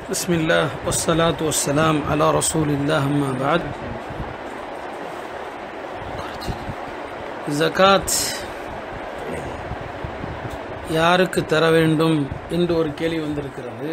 بسم الله والصلاة والسلام على رسول الله أما بعد ஜகாத் யாருக்கு தர வேண்டும் என்று ஒரு கேள்வி வந்திருக்கிறது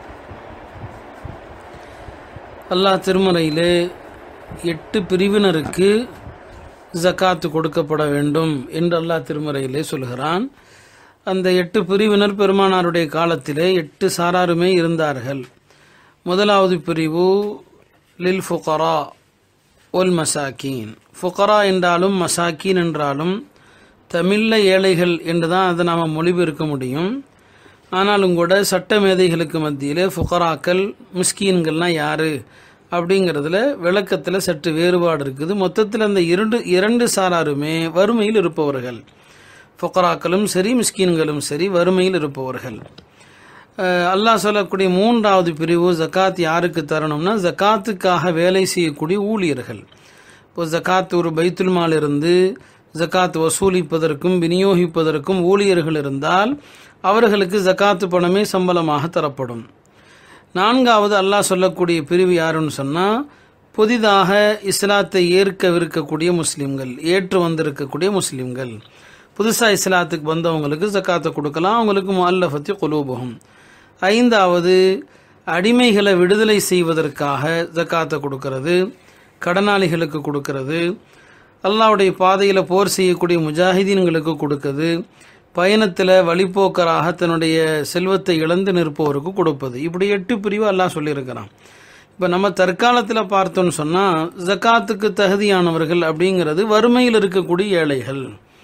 அல்லாஹ் திருமறையிலே எட்டு பிரிவினருக்கு ஜகாத்து கொடுக்கப்பட வேண்டும் என்று அல்லாஹ் திருமறையிலே சொல்கிறான் அந்த எட்டு பிரிவினர் பெருமானாருடைய காலத்திலே எட்டு சாராருமே இருந்தார்கள் முதலாவது பிரிவு லில் ஃபுகரா ஒல் மசாக்கீன் ஃபுகரா என்றாலும் மசாக்கீன் என்றாலும் தமிழில் ஏழைகள் என்று தான் அதை நாம் மொழிபெயர்க்க முடியும் ஆனாலும் கூட சட்ட மேதைகளுக்கு மத்தியிலே ஃபுகராக்கள் மிஸ்கீன்கள்னா யாரு அப்படிங்கிறதுல விளக்கத்தில் சற்று வேறுபாடு இருக்குது மொத்தத்தில் அந்த இரண்டு இரண்டு சாராருமே வறுமையில் இருப்பவர்கள் ஃபுகராக்களும் சரி மிஸ்கீன்களும் சரி வறுமையில் இருப்பவர்கள் அஹ் அல்லாஹ் சொல்லக்கூடிய மூன்றாவது பிரிவு ஜக்காத் யாருக்கு தரணும்னா ஜக்காத்துக்காக வேலை செய்யக்கூடிய ஊழியர்கள் இப்போ ஜக்காத் ஒரு பைத்துல் மால் இருந்து ஜக்காத் வசூலிப்பதற்கும் விநியோகிப்பதற்கும் ஊழியர்கள் இருந்தால் அவர்களுக்கு ஜக்காத்து பணமே சம்பளமாக தரப்படும் நான்காவது அல்லாஹ் சொல்லக்கூடிய பிரிவு யாருன்னு சொன்னால் புதிதாக இஸ்லாத்தை ஏற்கவிருக்கக்கூடிய முஸ்லீம்கள் ஏற்று வந்திருக்கக்கூடிய முஸ்லீம்கள் புதுசாக இஸ்லாத்துக்கு வந்தவங்களுக்கு ஜக்காத்தை கொடுக்கலாம் அவங்களுக்கு முல்லஃபத்தி குலூபகம் ஐந்தாவது அடிமைகளை விடுதலை செய்வதற்காக ஜக்காத்தை கொடுக்கறது கடனாளிகளுக்கு கொடுக்கறது அல்லாவுடைய பாதையில் போர் செய்யக்கூடிய முஜாஹிதீன்களுக்கு கொடுக்குது பயணத்தில் வழிப்போக்கராக தன்னுடைய செல்வத்தை இழந்து நிற்பவருக்கு கொடுப்பது இப்படி எட்டு பிரிவு அல்லாஹ் சொல்லியிருக்கிறான் இப்போ நம்ம தற்காலத்தில் பார்த்தோன்னு சொன்னால் ஜக்காத்துக்கு தகுதியானவர்கள் அப்படிங்கிறது வறுமையில் இருக்கக்கூடிய ஏழைகள்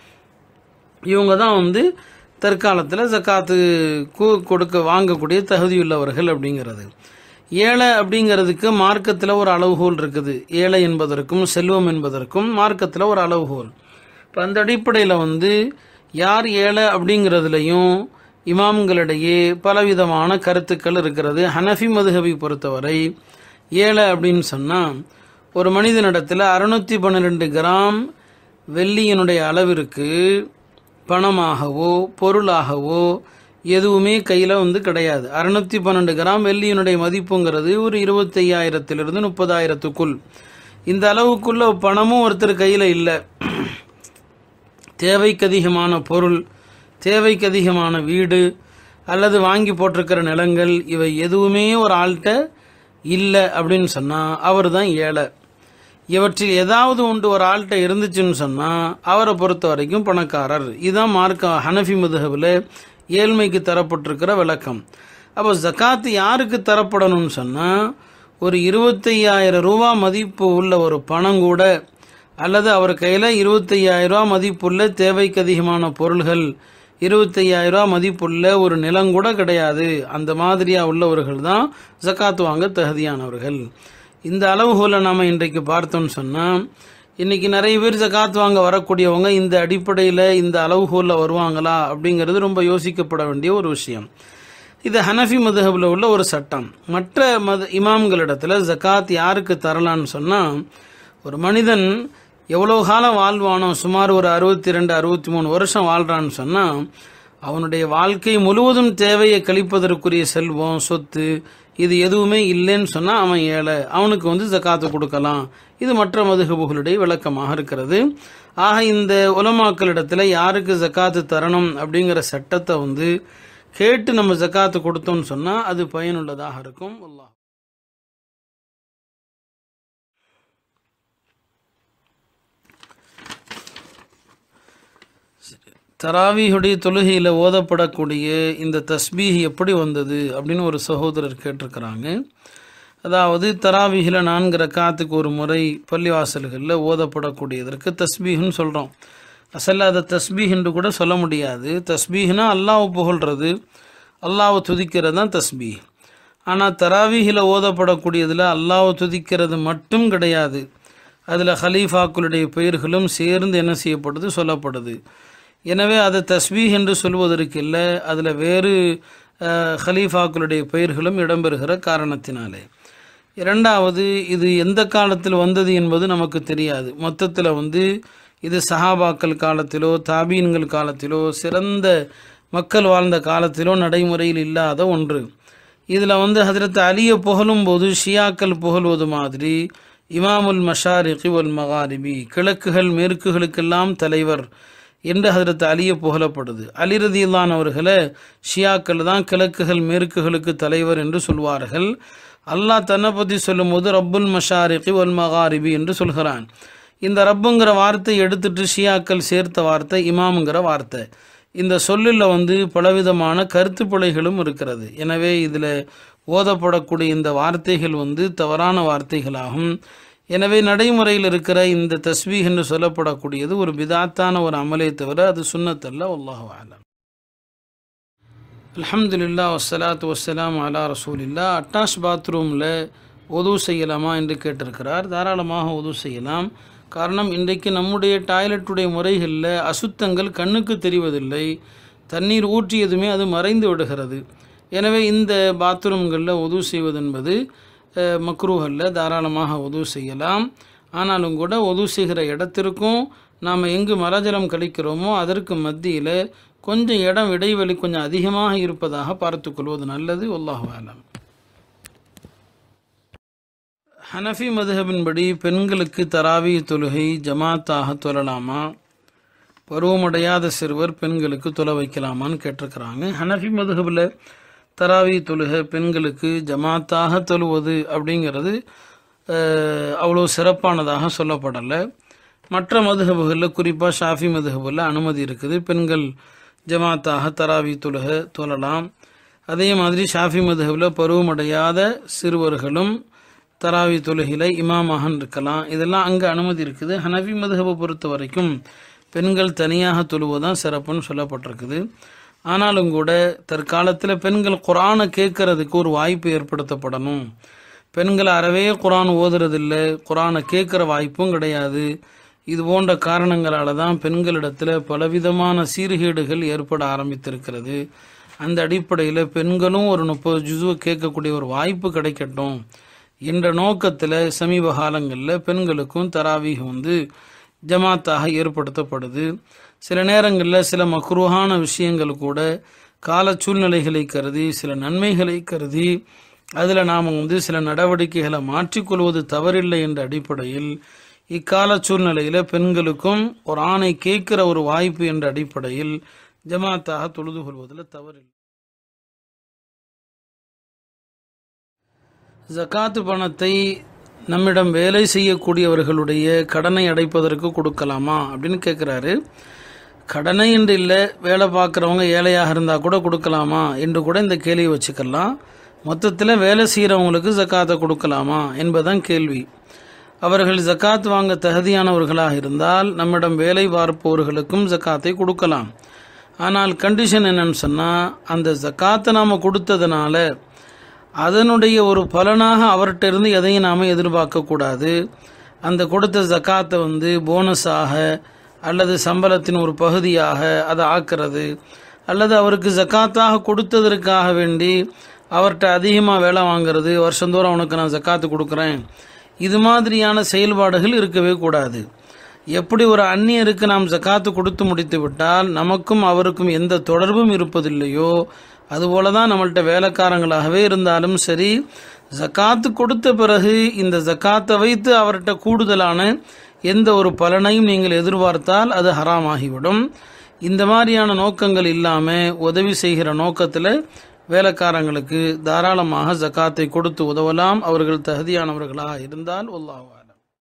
இவங்க தான் வந்து தற்காலத்தில் ஜக்காத்து கு- கொடுக்க வாங்கக்கூடிய தகுதியுள்ளவர்கள் அப்படிங்கிறது ஏழை அப்படிங்கிறதுக்கு மார்க்கத்தில் ஒரு அளவுகோல் இருக்குது ஏழை என்பதற்கும் செல்வம் என்பதற்கும் மார்க்கத்தில் ஒரு அளவுகோல் இப்போ அந்த அடிப்படையில் வந்து யார் ஏழை அப்படிங்கிறதுலையும் இமாம்களிடையே பலவிதமான கருத்துக்கள் இருக்கிறது ஹனஃபி மதுஹபை பொறுத்தவரை ஏழை அப்படின்னு சொன்னால் ஒரு மனிதனிடத்தில் அறுநூத்தி பன்னிரெண்டு கிராம் வெள்ளியினுடைய அளவிற்கு பணமாகவோ பொருளாகவோ எதுவுமே கையில் வந்து கிடையாது அறுநூத்தி பன்னெண்டு கிராம் வெள்ளியினுடைய மதிப்புங்கிறது ஒரு இருபத்தையாயிரத்திலிருந்து முப்பதாயிரத்துக்குள் இந்த அளவுக்குள்ள பணமும் ஒருத்தர் கையில் இல்லை தேவைக்கு அதிகமான பொருள் தேவைக்கு அதிகமான வீடு அல்லது வாங்கி போட்டிருக்கிற நிலங்கள் இவை எதுவுமே ஒரு ஆள்கிட்ட இல்லை அப்படின்னு சொன்னால் அவர் தான் ஏழை இவற்றில் ஏதாவது ஒன்று ஒரு ஆள்கிட்ட இருந்துச்சுன்னு சொன்னால் அவரை பொறுத்த வரைக்கும் பணக்காரர் இதுதான் மார்க்க ஹனஃபி முதுகவில் ஏழ்மைக்கு தரப்பட்டிருக்கிற விளக்கம் அப்போ ஜக்காத்து யாருக்கு தரப்படணும்னு சொன்னால் ஒரு இருபத்தையாயிரம் ரூபா மதிப்பு உள்ள ஒரு பணம் கூட அல்லது அவர் கையில் இருபத்தையாயிரம் ரூபா மதிப்புள்ள தேவைக்கு அதிகமான பொருள்கள் இருபத்தையாயிரம் ரூபா மதிப்புள்ள ஒரு நிலம் கூட கிடையாது அந்த மாதிரியா உள்ளவர்கள் தான் ஜக்காத் வாங்க தகுதியானவர்கள் இந்த அளவுகோலை நாம் இன்றைக்கு பார்த்தோம்னு சொன்னால் இன்னைக்கு நிறைய பேர் ஜக்காத் வாங்க வரக்கூடியவங்க இந்த அடிப்படையில் இந்த அளவுகோலில் வருவாங்களா அப்படிங்கிறது ரொம்ப யோசிக்கப்பட வேண்டிய ஒரு விஷயம் இது ஹனஃபி மதுஹபில் உள்ள ஒரு சட்டம் மற்ற மத இமாம்களிடத்தில் ஜக்காத் யாருக்கு தரலான்னு சொன்னால் ஒரு மனிதன் எவ்வளோ காலம் வாழ்வானோ சுமார் ஒரு அறுபத்தி ரெண்டு அறுபத்தி மூணு வருஷம் வாழ்கிறான்னு சொன்னால் அவனுடைய வாழ்க்கை முழுவதும் தேவையை கழிப்பதற்குரிய செல்வம் சொத்து இது எதுவுமே இல்லைன்னு சொன்னால் அவன் ஏழை அவனுக்கு வந்து ஜக்காத்து கொடுக்கலாம் இது மற்ற மதுகபுகளுடைய விளக்கமாக இருக்கிறது ஆக இந்த உலமாக்களிடத்தில் யாருக்கு ஜக்காத்து தரணும் அப்படிங்கிற சட்டத்தை வந்து கேட்டு நம்ம ஜக்காத்து கொடுத்தோம்னு சொன்னால் அது பயனுள்ளதாக இருக்கும் அல்லாஹ் தராவியுடைய தொழுகையில் ஓதப்படக்கூடிய இந்த தஸ்பீஹ் எப்படி வந்தது அப்படின்னு ஒரு சகோதரர் கேட்டிருக்கிறாங்க அதாவது தராவிகில் நான்கு ரக்காத்துக்கு ஒரு முறை பள்ளிவாசல்களில் ஓதப்படக்கூடியதற்கு தஸ்பீஹ்னு சொல்கிறோம் அசல்ல அதை தஸ்பீஹ் என்று கூட சொல்ல முடியாது தஸ்பீஹ்னா அல்லாஹ் புகழ்றது அல்லாஹ்வை துதிக்கிறது தான் தஸ்பீஹ் ஆனால் தராவிகில் ஓதப்படக்கூடியதில் அல்லாஹ்வை துதிக்கிறது மட்டும் கிடையாது அதில் ஹலீஃபாக்களுடைய பெயர்களும் சேர்ந்து என்ன செய்யப்படுது சொல்லப்படுது எனவே அதை தஸ்பீஹ் என்று சொல்வதற்கு இல்லை அதில் வேறு அஹ், ஹலீஃபாக்களுடைய பெயர்களும் இடம்பெறுகிற காரணத்தினாலே இரண்டாவது இது எந்த காலத்தில் வந்தது என்பது நமக்கு தெரியாது மொத்தத்தில் வந்து இது சஹாபாக்கள் காலத்திலோ தாபீன்கள் காலத்திலோ சிறந்த மக்கள் வாழ்ந்த காலத்திலோ நடைமுறையில் இல்லாத ஒன்று இதில் வந்து ஹஜரத் அலியை புகழும் போது ஷியாக்கள் புகழ்வது மாதிரி இமாமுல் மஷாரிகி வல் மகாரிபி கிழக்குகள் மேற்குகளுக்கெல்லாம் தலைவர் என்று ஹஜரத் அலியை புகழப்படுது அலி ரதியில்லான் அவர்களை ஷியாக்கள் தான் கிழக்குகள் மேற்குகளுக்கு தலைவர் என்று சொல்வார்கள் அல்லாஹ் தன்னை பற்றி சொல்லும்போது ரப்புல் மஷாரிகி வல் மகாரிபி என்று சொல்கிறான் இந்த ரப்புங்கிற வார்த்தை எடுத்துட்டு ஷியாக்கள் சேர்த்த வார்த்தை இமாமுங்கிற வார்த்தை இந்த சொல்லில் வந்து பலவிதமான கருத்து பிழைகளும் இருக்கிறது எனவே இதில் ஓதப்படக்கூடிய இந்த வார்த்தைகள் வந்து தவறான வார்த்தைகளாகும் எனவே நடைமுறையில் இருக்கிற இந்த தஸ்பீஹ் என்று சொல்லப்படக்கூடியது ஒரு பிதாத்தான ஒரு அமலே தவிர அது சுன்னத்தல்ல அல்லாஹ் ஆலம் அல்ஹம்துலில்லா வஸ்ஸலாத்து வஸ்ஸலாம் அலா ரசூலில்லா அட்டாஷ் பாத்ரூமில் உது செய்யலாமா என்று கேட்டிருக்கிறார் தாராளமாக உது செய்யலாம் காரணம் இன்றைக்கு நம்முடைய டாய்லெட்டுடைய முறைகளில் அசுத்தங்கள் கண்ணுக்கு தெரிவதில்லை தண்ணீர் ஊற்றியதுமே அது மறைந்து விடுகிறது எனவே இந்த பாத்ரூம்களில் உது செய்வது என்பது மக்ரூஹல்ல தாராளமாக உது செய்யலாம் ஆனாலும் கூட உது செய்கிற இடத்திற்கும் நாம் எங்கு மலஜலம் கழிக்கிறோமோ அதற்கு மத்தியில் கொஞ்சம் இடம் இடைவெளி கொஞ்சம் அதிகமாக இருப்பதாக பார்த்துக்கொள்வது நல்லது அல்லாஹ் ஆலம் ஹனஃபி மதுஹபின்படி பெண்களுக்கு தராவி தொழுகை ஜமாத்தாக தொழலாமா பருவமடையாத சிறுவர் பெண்களுக்கு தொலை வைக்கலாமான்னு கேட்டிருக்கிறாங்க ஹனஃபி மதுஹபில் தராவி தொழுகை பெண்களுக்கு ஜமாத்தாக தொழுவது அப்படிங்கிறது அவ்வளோ சிறப்பானதாக சொல்லப்படலை மற்ற மதுஹபுகளில் குறிப்பாக ஷாஃபி மதுஹபில் அனுமதி இருக்குது பெண்கள் ஜமாத்தாக தராவி தொழுகை தொழலாம் அதே மாதிரி ஷாஃபி மதுஹபில் பருவமடையாத சிறுவர்களும் தராவி தொழுகையில் இமாமாக இருக்கலாம் இதெல்லாம் அங்கே அனுமதி இருக்குது ஹனஃபி மதுஹபை பொறுத்த வரைக்கும் பெண்கள் தனியாக தொழுவதான் சிறப்புன்னு சொல்லப்பட்டிருக்குது ஆனாலும் கூட தற்காலத்தில் பெண்கள் குரானை கேட்கறதுக்கு ஒரு வாய்ப்பு ஏற்படுத்தப்படணும் பெண்கள் அறவே குரான் ஓதுறதில்ல குரானை கேட்குற வாய்ப்பும் கிடையாது இது போன்ற காரணங்களால தான் பெண்களிடத்தில் பலவிதமான சீர்கேடுகள் ஏற்பட ஆரம்பித்திருக்கிறது அந்த அடிப்படையில் பெண்களும் ஒரு முப்பது ஜுசுவை கேட்கக்கூடிய ஒரு வாய்ப்பு கிடைக்கட்டும் என்ற நோக்கத்தில் சமீப காலங்களில் பெண்களுக்கும் தராவீக வந்து ஜமாத்தாக ஏற்படுத்தப்படுது சில நேரங்களில் சில மக்ரூஹான விஷயங்கள் கூட கால சூழ்நிலைகளை கருதி சில நன்மைகளை கருதி அதில் நாம் வந்து சில நடவடிக்கைகளை மாற்றிக்கொள்வது தவறில்லை என்ற அடிப்படையில் இக்கால சூழ்நிலையில் பெண்களுக்கும் ஒரு ஆணை கேட்கிற ஒரு வாய்ப்பு என்ற அடிப்படையில் ஜமாத்தாக தொழுது கொள்வதில் தவறில்லை ஜக்காத்து பணத்தை நம்மிடம் வேலை செய்யக்கூடியவர்களுடைய கடனை அடைப்பதற்கு கொடுக்கலாமா அப்படின்னு கேட்குறாரு கடனை என்று இல்லை வேலை பார்க்குறவங்க ஏழையாக இருந்தால் கூட கொடுக்கலாமா என்று கூட இந்த கேள்வியை வச்சுக்கலாம் மொத்தத்தில் வேலை செய்கிறவங்களுக்கு ஜக்காத்தை கொடுக்கலாமா என்பதுதான் கேள்வி அவர்கள் ஜக்காத் வாங்க தகுதியானவர்களாக இருந்தால் நம்மிடம் வேலை பார்ப்பவர்களுக்கும் ஜக்காத்தை கொடுக்கலாம் ஆனால் கண்டிஷன் என்னன்னு சொன்னால் அந்த ஜக்காத்தை நாம் கொடுத்ததுனால அதனுடைய ஒரு பலனாக அவர்கிட்ட இருந்து எதையும் நாம் எதிர்பார்க்கக்கூடாது அந்த கொடுத்த ஜக்காத்தை வந்து போனஸாக அல்லது சம்பளத்தின் ஒரு பகுதியாக அதை ஆக்கிறது அல்லது அவருக்கு ஜக்காத்தாக கொடுத்ததற்காக வேண்டி அவர்கிட்ட அதிகமாக வேலை வாங்குறது வருஷந்தோறும் அவனுக்கு நான் ஜக்காத்து கொடுக்குறேன் இது மாதிரியான செயல்பாடுகள் இருக்கவே கூடாது எப்படி ஒரு அந்நியருக்கு நாம் ஜக்காத்து கொடுத்து முடித்து விட்டால் நமக்கும் அவருக்கும் எந்த தொடர்பும் இருப்பதில்லையோ அதுபோல தான் நம்மள்ட்ட வேலைக்காரங்களாகவே இருந்தாலும் சரி ஜக்காத்து கொடுத்த பிறகு இந்த ஜக்காத்தை வைத்து அவர்கிட்ட கூடுதலான எந்த ஒரு பலனையும் நீங்கள் எதிர்பார்த்தால் அது ஹராமாகிவிடும் இந்த மாதிரியான நோக்கங்கள் இல்லாமல் உதவி செய்கிற நோக்கத்தில் வேலைக்காரங்களுக்கு தாராளமாக ஜக்காத்தை கொடுத்து உதவலாம் அவர்கள் தகுதியானவர்களாக இருந்தால் உல்லாவாலம்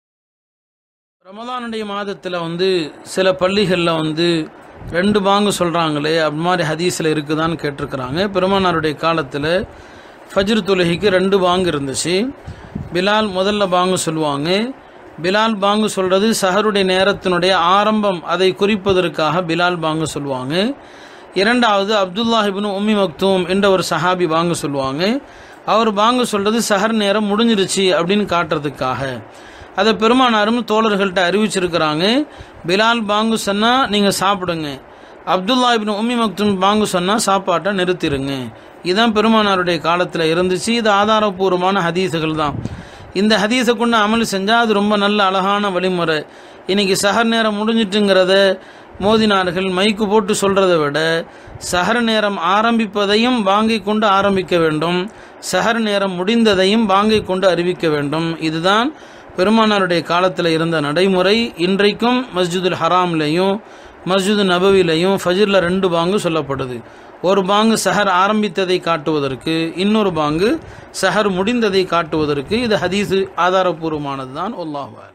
ரமதானுடைய மாதத்தில் வந்து சில பள்ளிகளில் வந்து ரெண்டு பாங்கு சொல்கிறாங்களே அப்படி மாதிரி ஹதீஸில் இருக்குதான்னு கேட்டிருக்கிறாங்க பெருமானாருடைய காலத்தில் ஃபஜ்ர் தொழுகைக்கு ரெண்டு பாங்கு இருந்துச்சு பிலால் முதல்ல பாங்கு சொல்லுவாங்க பிலால் பாங்கு சொல்கிறது சஹருடைய நேரத்தினுடைய ஆரம்பம் அதை குறிப்பதற்காக பிலால் பாங்கு சொல்லுவாங்க இரண்டாவது அப்துல்லாஹிபின் உம்மி மக்தூம் என்ற ஒரு சஹாபி பாங்கு சொல்லுவாங்க அவர் பாங்கு சொல்கிறது சஹர் நேரம் முடிஞ்சிருச்சு அப்படின்னு காட்டுறதுக்காக அதை பெருமானாரும் தோழர்கள்ட்ட அறிவிச்சிருக்கிறாங்க பிலால் பாங்கு சொன்னால் நீங்கள் சாப்பிடுங்க அப்துல்லா இபின் உம்மி மக்தும் பாங்கு சொன்னால் சாப்பாட்டை நிறுத்திடுங்க இதுதான் பெருமானாருடைய காலத்தில் இருந்துச்சு இது ஆதாரபூர்வமான ஹதீஸுகள் தான் இந்த ஹதீஸை கொண்டு அமல் செஞ்சால் அது ரொம்ப நல்ல அழகான வழிமுறை இன்னைக்கு சஹர் நேரம் முடிஞ்சிட்டுங்கிறத மோதினார்கள் மைக்கு போட்டு சொல்றதை விட சஹர நேரம் ஆரம்பிப்பதையும் வாங்கி கொண்டு ஆரம்பிக்க வேண்டும் சஹர் நேரம் முடிந்ததையும் வாங்கி கொண்டு அறிவிக்க வேண்டும் இதுதான் பெருமானாருடைய காலத்தில் இருந்த நடைமுறை இன்றைக்கும் மஸ்ஜிதுல் ஹராம்லையும் மஸ்ஜிது நபவிலையும் ஃபஜ்ரில் ரெண்டு பாங்கு சொல்லப்படுது ஒரு பாங்கு சஹர் ஆரம்பித்ததை காட்டுவதற்கு இன்னொரு பாங்கு சஹர் முடிந்ததை காட்டுவதற்கு இது ஹதீஸு ஆதாரபூர்வமானது தான் ஒல்லாஹ்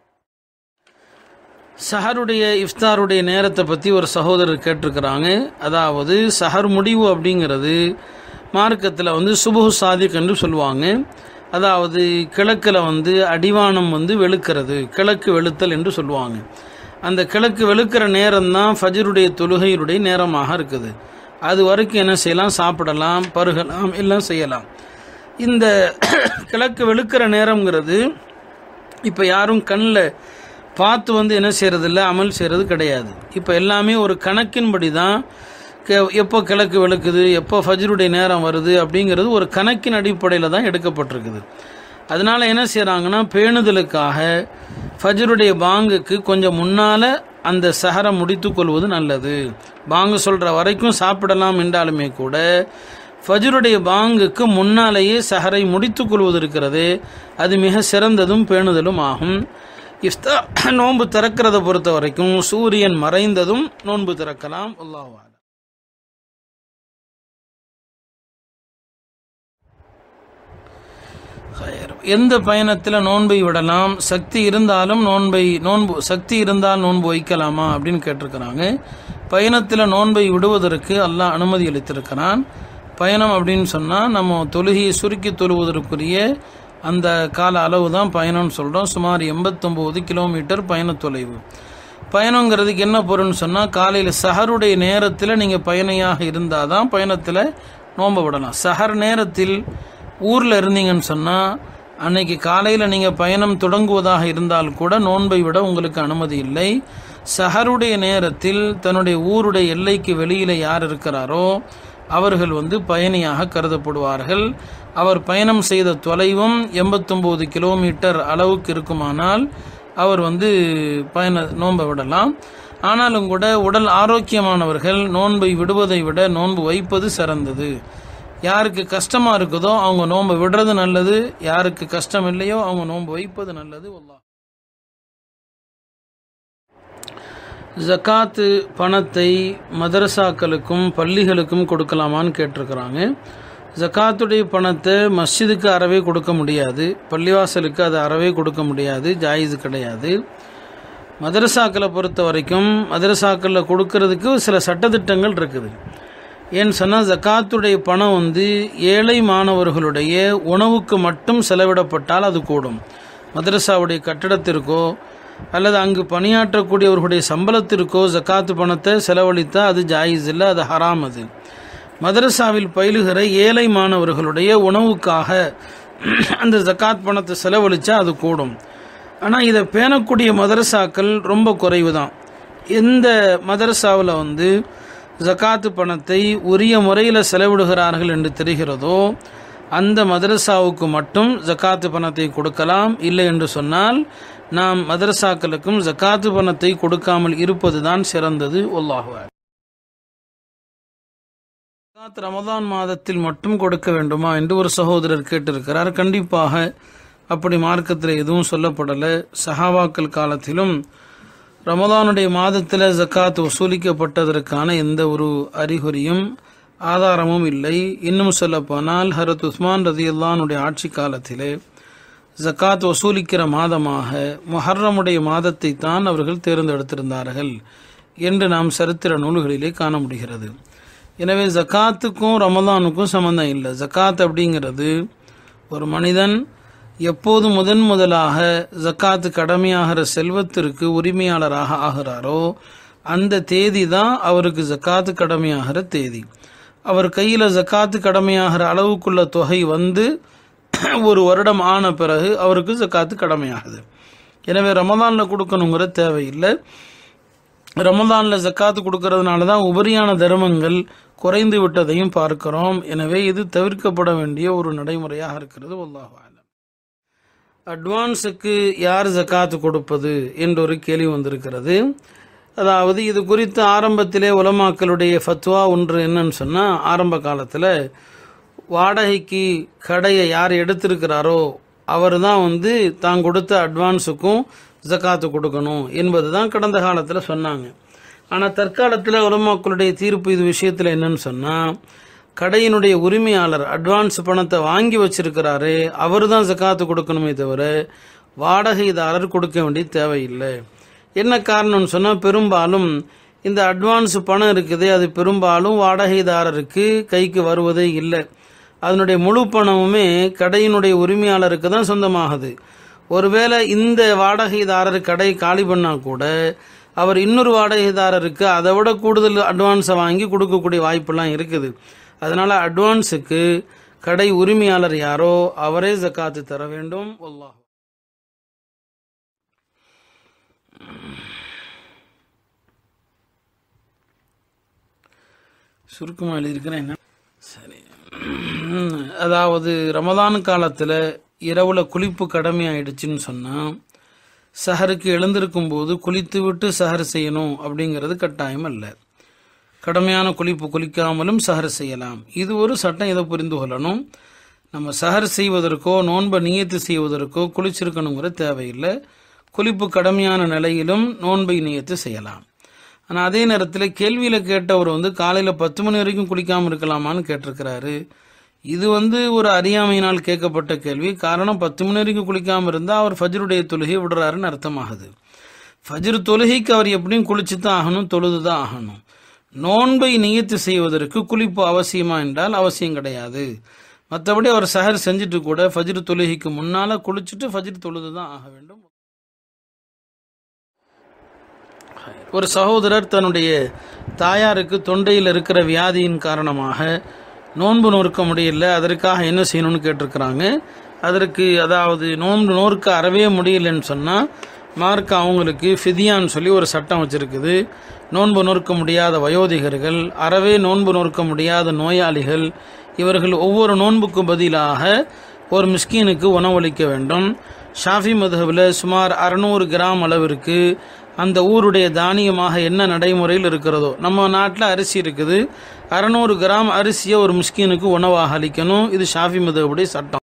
சஹருடைய இஃப்தாருடைய நேரத்தை பற்றி ஒரு சகோதரர் கேட்டிருக்கிறாங்க அதாவது சஹர் முடிவு அப்படிங்கிறது மார்க்கத்தில் வந்து சுபுஹு சாதிக் என்று சொல்லுவாங்க அதாவது கிழக்கில் வந்து அடிவானம் வந்து வெளுக்கிறது கிழக்கு வெளுத்தல் என்று சொல்லுவாங்க அந்த கிழக்கு வெளுக்கிற நேரம் தான் ஃபஜருடைய தொழுகையுடைய நேரமாக இருக்குது அது வரைக்கும் என்ன செய்யலாம் சாப்பிடலாம் பருகலாம் எல்லாம் செய்யலாம் இந்த கிழக்கு வெளுக்கிற நேரங்கிறது இப்போ யாரும் கண்ணில் பார்த்து வந்து என்ன செய்கிறதில்ல அமல் செய்கிறது கிடையாது இப்போ எல்லாமே ஒரு கணக்கின்படி தான் கே- எப்போ கிழக்கு வெளுக்குது எப்போ ஃபஜ்ருடைய நேரம் வருது அப்படிங்கிறது ஒரு கணக்கின் அடிப்படையில் தான் எடுக்கப்பட்டிருக்குது அதனால என்ன செய்கிறாங்கன்னா பேணுதலுக்காக ஃபஜ்ருடைய பாங்குக்கு கொஞ்சம் முன்னால் அந்த சஹரை முடித்துக் கொள்வது நல்லது பாங்கு சொல்கிற வரைக்கும் சாப்பிடலாம் என்றாலுமே கூட ஃபஜ்ருடைய பாங்குக்கு முன்னாலேயே சஹரை முடித்துக் கொள்வது இருக்கிறது அது மிக சிறந்ததும் பேணுதலும் ஆகும் இஃப்தா நோன்பு திறக்கிறத பொறுத்த வரைக்கும் சூரியன் மறைந்ததும் நோன்பு திறக்கலாம் அல்லாஹ் எந்த பயணத்தில் நோன்பை விடலாம் சக்தி இருந்தாலும் நோன்பை நோன்பு சக்தி இருந்தால் நோன்பு வைக்கலாமா அப்படின்னு கேட்டிருக்கிறாங்க பயணத்தில் நோன்பை விடுவதற்கு அல்லாஹ் அனுமதி அளித்திருக்கிறான் பயணம் அப்படின்னு சொன்னால் நம்ம தொழுகையை சுருக்கி தொழுவதற்குரிய அந்த கால அளவு தான் பயணம்னு சொல்கிறோம் சுமார் எண்பத்தொம்போது கிலோமீட்டர் பயண தொலைவு பயணங்கிறதுக்கு என்ன பொருள்னு சொன்னால் காலையில் சஹருடைய நேரத்தில் நீங்கள் பயணியாக இருந்தால் தான் பயணத்தில் நோன்பு விடலாம் சஹர் நேரத்தில் ஊரில் இருந்தீங்கன்னு சொன்னால் அன்னைக்கு காலையில் நீங்கள் பயணம் தொடங்குவதாக இருந்தால் கூட நோன்பை விட உங்களுக்கு அனுமதி இல்லை சஹருடைய நேரத்தில் தன்னுடைய ஊருடைய எல்லைக்கு வெளியில் யார் இருக்கிறாரோ அவர்கள் வந்து பயணியாக கருதப்படுவார்கள் அவர் பயணம் செய்த தொலைவும் எண்பத்தொம்போது கிலோமீட்டர் அளவுக்கு இருக்குமானால் அவர் வந்து பயண நோன்பை விடலாம் ஆனாலும் கூட உடல் ஆரோக்கியமானவர்கள் நோன்பை விடுவதை விட நோன்பு வைப்பது சிறந்தது யாருக்கு கஷ்டமா இருக்குதோ அவங்க நோன்பை விடுறது நல்லது யாருக்கு கஷ்டம் இல்லையோ அவங்க நோன்பு வைப்பது நல்லது அல்லாஹ் ஜக்காத்து பணத்தை மதரசாக்களுக்கும் பள்ளிகளுக்கும் கொடுக்கலாமான்னு கேட்டிருக்கிறாங்க ஜக்காத்துடைய பணத்தை மஸ்ஜிதுக்கு அறவே கொடுக்க முடியாது பள்ளிவாசலுக்கு அது அறவே கொடுக்க முடியாது ஜாயிது கிடையாது மதரசாக்களை பொறுத்த வரைக்கும் மதரசாக்களில் கொடுக்கறதுக்கு சில சட்டத்திட்டங்கள் இருக்குது ஏன்னு சொன்னால் ஜக்காத்துடைய பணம் வந்து ஏழை மாணவர்களுடைய உணவுக்கு மட்டும் செலவிடப்பட்டால் அது கூடும் மதரசாவுடைய கட்டடத்திற்கோ அல்லது அங்கு பணியாற்றக்கூடியவர்களுடைய சம்பளத்திற்கோ ஜக்காத்து பணத்தை செலவழித்தா அது ஜாயிஸ் இல்லை அது ஹராம் அது மதரசாவில் பயிலுகிற ஏழை மாணவர்களுடைய உணவுக்காக அந்த ஜக்காத் பணத்தை செலவழித்தா அது கூடும் ஆனால் இதை பேணக்கூடிய மதரசாக்கள் ரொம்ப குறைவு தான் எந்த மதரசாவில் வந்து ஜக்காத்து பணத்தை உரிய முறையில் செலவிடுகிறார்கள் என்று தெரிகிறதோ அந்த மதரசாவுக்கு மட்டும் ஜக்காத்து பணத்தை கொடுக்கலாம் இல்லை என்று சொன்னால் நாம் மதரசாக்களுக்கும் ஜக்காத்து பணத்தை கொடுக்காமல் இருப்பது தான் சிறந்தது ஒல்லாகுவார் ஜக்காத் ரமதான் மாதத்தில் மட்டும் கொடுக்க வேண்டுமா என்று ஒரு சகோதரர் கேட்டிருக்கிறார் கண்டிப்பாக அப்படி மார்க்கத்தில் எதுவும் சொல்லப்படலை சஹாபாக்கள் காலத்திலும் ரமதானுடைய மாதத்தில் ஜக்காத் வசூலிக்கப்பட்டதற்கான எந்த ஒரு அறிகுறியும் ஆதாரமும் இல்லை இன்னும் சொல்லப்போனால் ஹரத் உஸ்மான் ரதியுல்லானுடைய ஆட்சி காலத்திலே ஜக்காத் வசூலிக்கிற மாதமாக முஹர்ரமுடைய மாதத்தை தான் அவர்கள் தேர்ந்தெடுத்திருந்தார்கள் என்று நாம் சரித்திர நூல்களிலே காண முடிகிறது எனவே ஜக்காத்துக்கும் ரமதானுக்கும் சம்பந்தம் இல்லை ஜக்காத் அப்படிங்கிறது ஒரு மனிதன் எப்போது முதன் முதலாக ஜக்காத்து கடமையாகிற செல்வத்திற்கு உரிமையாளராக ஆகிறாரோ அந்த தேதி தான் அவருக்கு ஜக்காத்து கடமையாகிற தேதி அவர் கையில் ஜக்காத்து கடமையாகிற அளவுக்குள்ள தொகை வந்து ஒரு வருடம் ஆன பிறகு அவருக்கு ஜக்காத்து கடமையாகுது எனவே ரமதானில் கொடுக்கணுங்கிற தேவையில்லை ரமதானில் ஜக்காத்து கொடுக்கறதுனால தான் உபரியான தர்மங்கள் குறைந்து விட்டதையும் பார்க்கிறோம் எனவே இது தவிர்க்கப்பட வேண்டிய ஒரு நடைமுறையாக இருக்கிறது அல்லாஹ் ஆலம் அட்வான்ஸுக்கு யார் ஜக்காத்து கொடுப்பது என்ற ஒரு கேள்வி வந்திருக்கிறது அதாவது இது குறித்து ஆரம்பத்திலே உலமாக்களுடைய ஃபத்வா ஒன்று என்னன்னு சொன்னால் ஆரம்ப காலத்தில் வாடகைக்கு கடையை யார் எடுத்திருக்கிறாரோ அவர் தான் வந்து தான் கொடுத்த அட்வான்ஸுக்கும் ஜக்காத்து கொடுக்கணும் என்பது தான் கடந்த காலத்தில் சொன்னாங்க ஆனால் தற்காலத்தில் உலமாக்களுடைய தீர்ப்பு இது விஷயத்தில் என்னன்னு சொன்னால் கடையினுடைய உரிமையாளர் அட்வான்ஸ் பணத்தை வாங்கி வச்சிருக்கிறாரு அவர் தான் ஜக்காத்து கொடுக்கணுமே தவிர வாடகைதாரர் கொடுக்க வேண்டிய தேவையில்லை என்ன காரணம்னு சொன்னால் பெரும்பாலும் இந்த அட்வான்ஸ் பணம் இருக்குது அது பெரும்பாலும் வாடகைதாரருக்கு கைக்கு வருவதே இல்லை அதனுடைய முழு பணமுமே கடையினுடைய உரிமையாளருக்கு தான் சொந்தமாகுது ஒருவேளை இந்த வாடகைதாரர் கடை காலி பண்ணால் கூட அவர் இன்னொரு வாடகைதாரருக்கு அதை விட கூடுதல் அட்வான்ஸை வாங்கி கொடுக்கக்கூடிய வாய்ப்பெல்லாம் இருக்குது அதனால் அட்வான்ஸுக்கு கடை உரிமையாளர் யாரோ அவரே ஜக்காத்து தர வேண்டும் அல்லாஹ் சுருக்கமாக எழுதியிருக்கிறேன் என்ன சரி உம், அதாவது ரமதான் காலத்தில் இரவுல குளிப்பு கடமை ஆயிடுச்சுன்னு சொன்னால் சஹருக்கு எழுந்திருக்கும் போது குளித்து விட்டு சஹர் செய்யணும் அப்படிங்கிறது கட்டாயம் அல்ல கடமையான குளிப்பு குளிக்காமலும் சஹர் செய்யலாம் இது ஒரு சட்டம் இதை புரிந்து கொள்ளணும் நம்ம சஹர் செய்வதற்கோ நோன்பை நியத்து செய்வதற்கோ குளிச்சிருக்கணுங்கிற தேவையில்லை குளிப்பு கடமையான நிலையிலும் நோன்பை நியத்து செய்யலாம் ஆனால் அதே நேரத்தில் கேள்வியில் கேட்டவர் வந்து காலையில் பத்து மணி வரைக்கும் குளிக்காமல் இருக்கலாமான்னு கேட்டிருக்கிறாரு இது வந்து ஒரு அறியாமையினால் கேட்கப்பட்ட கேள்வி காரணம் பத்து மணி வரைக்கும் குளிக்காமல் இருந்தால் அவர் ஃபஜ்ருடைய தொழுகை விடுறாருன்னு அர்த்தமாகுது ஃபஜ்ர் தொழுகைக்கு அவர் எப்படியும் குளிச்சு தான் ஆகணும் தொழுது தான் ஆகணும் நோன்பை நியத்து செய்வதற்கு குளிப்பு அவசியமா என்றால் அவசியம் கிடையாது மற்றபடி அவர் சஹர் செஞ்சுட்டு கூட ஃபஜ்ர் தொழுகைக்கு முன்னால குளிச்சுட்டு ஃபஜ்ர் தொழுது தான் ஆக வேண்டும் ஒரு சகோதரர் தன்னுடைய தாயாருக்கு தொண்டையில் இருக்கிற வியாதியின் காரணமாக நோன்பு நோற்க முடியல அதற்காக என்ன செய்யணும்னு கேட்டிருக்கிறாங்க அதற்கு அதாவது நோன்பு நோற்க அறவே முடியலன்னு சொன்னால் மார்க் அவங்களுக்கு ஃபிதியான்னு சொல்லி ஒரு சட்டம் வச்சிருக்குது நோன்பு நோற்க முடியாத வயோதிகர்கள் அறவே நோன்பு நோற்க முடியாத நோயாளிகள் இவர்கள் ஒவ்வொரு நோன்புக்கும் பதிலாக ஒரு மிஸ்கீனுக்கு உணவளிக்க வேண்டும் ஷாஃபி மதுஹபில் சுமார் அறநூறு கிராம் அளவிற்கு அந்த ஊருடைய தானியமாக என்ன நடைமுறையில் இருக்கிறதோ நம்ம நாட்டில் அரிசி இருக்குது அறநூறு கிராம் அரிசியை ஒரு மிஸ்கீனுக்கு உணவாக அளிக்கணும் இது ஷாஃபி மதுஹபுடைய சட்டம்